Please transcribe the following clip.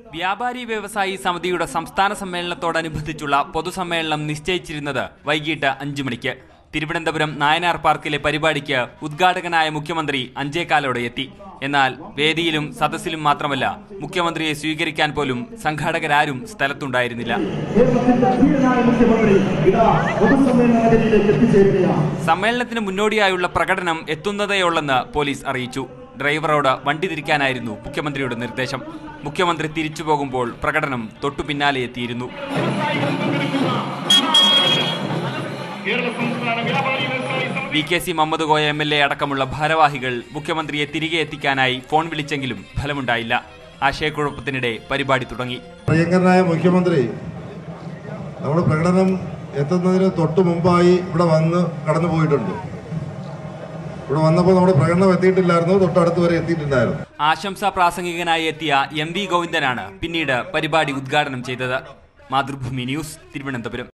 വ്യാപാരി വ്യവസായി സമിതിയുടെ സംസ്ഥാന സമ്മേളനത്തോടനുബന്ധിച്ചുള്ള പൊതുസമ്മേളനം നിശ്ചയിച്ചിരുന്നത് വൈകിട്ട് അഞ്ചു മണിക്ക് തിരുവനന്തപുരം നായനാർ പാർക്കിലെ പരിപാടിക്ക് ഉദ്ഘാടകനായ മുഖ്യമന്ത്രി അഞ്ചേകാലോടെ എത്തി എന്നാൽ വേദിയിലും സദസ്സിലും മാത്രമല്ല മുഖ്യമന്ത്രിയെ സ്വീകരിക്കാൻ പോലും സംഘാടകരാരും സ്ഥലത്തുണ്ടായിരുന്നില്ല കേരളത്തിന്റെ ധീരനായ മുഖ്യമന്ത്രി ഇതാ പൊതുസമ്മേളന നഗരിയിലേക്ക് എത്തിച്ചേരുകയാണ് സമ്മേളനത്തിന് മുന്നോടിയായുള്ള പ്രകടനം എത്തുന്നതേയുള്ളെന്ന് പോലീസ് അറിയിച്ചു ഡ്രൈവറോട് വണ്ടി തിരിക്കാനായിരുന്നു മുഖ്യമന്ത്രിയുടെ നിർദ്ദേശം മുഖ്യമന്ത്രി തിരിച്ചു പോകുമ്പോൾ പ്രകടനം തൊട്ടു പിന്നാലെ എത്തിയിരുന്നു V K C Muhammad Koya M L A അടക്കമുള്ള ഭാരവാഹികൾ മുഖ്യമന്ത്രിയെ തിരികെ എത്തിക്കാനായി ഫോൺ വിളിച്ചെങ്കിലും ഫലമുണ്ടായില്ല ആശയക്കുഴപ്പത്തിനിടെ പരിപാടി തുടങ്ങി പ്രിയങ്കരനായ മുഖ്യമന്ത്രി നമ്മുടെ പ്രകടനം എത്തുന്നതിന് തൊട്ട് മുമ്പായി ഇവിടെ വന്ന് കടന്നു പോയിട്ടുണ്ട് ഇവിടെ വന്നപ്പോൾ നമ്മുടെ പ്രകടനം എത്തിയിട്ടില്ലായിരുന്നു തൊട്ടടുത്ത് വരെ എത്തിയിട്ടുണ്ടായിരുന്നു ആശംസാ പ്രാസംഗികനായി എത്തിയ എം വി ഗോവിന്ദനാണ് പിന്നീട് പരിപാടി ഉദ്ഘാടനം ചെയ്തത് മാതൃഭൂമി ന്യൂസ് തിരുവനന്തപുരം